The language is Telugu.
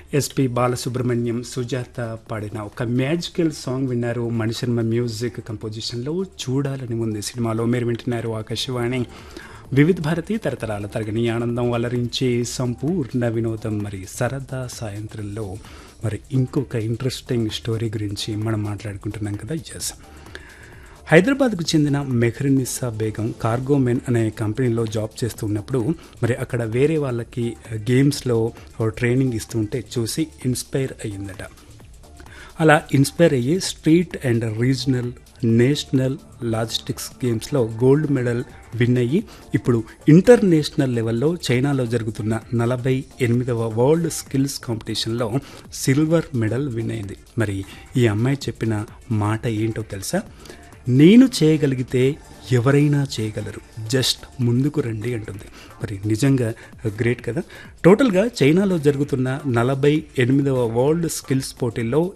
ఎస్పి బాలసుబ్రహ్మణ్యం సుజాత పాడిన ఒక మ్యాజికల్ సాంగ్ విన్నారు మణిశర్మ మ్యూజిక్ కంపోజిషన్లో చూడాలని ఉంది సినిమాలో మీరు వింటున్నారు ఆకాశవాణి వివిధ భారతి తరతరాల తరగని ఆనందం అలరించే సంపూర్ణ వినోదం మరి సరదా సాయంత్రంలో మరి ఇంకొక ఇంట్రెస్టింగ్ స్టోరీ గురించి మనం మాట్లాడుకుంటున్నాం కదా ఎస్ హైదరాబాద్కు చెందిన మెహ్రినిసా బేగం కార్గోమెన్ అనే కంపెనీలో జాబ్ చేస్తున్నప్పుడు మరి అక్కడ వేరే వాళ్ళకి గేమ్స్లో ట్రైనింగ్ ఇస్తుంటే చూసి ఇన్స్పైర్ అయ్యిందట అలా ఇన్స్పైర్ అయ్యి street and regional national logistics గేమ్స్లో గోల్డ్ మెడల్ విన్ అయ్యి ఇప్పుడు ఇంటర్నేషనల్ లెవెల్లో చైనాలో జరుగుతున్న నలభై ఎనిమిదవ వరల్డ్ స్కిల్స్ కాంపిటీషన్లో సిల్వర్ మెడల్ విన్ అయింది మరి ఈ అమ్మాయి చెప్పిన మాట ఏంటో తెలుసా నేను చేయగలిగితే ఎవరైనా చేయగలరు జస్ట్ ముందుకు రండి అంటుంది మరి నిజంగా గ్రేట్ కదా టోటల్గా చైనాలో జరుగుతున్న నలభై ఎనిమిదవ వరల్డ్ స్కిల్స్ పోటీల్లో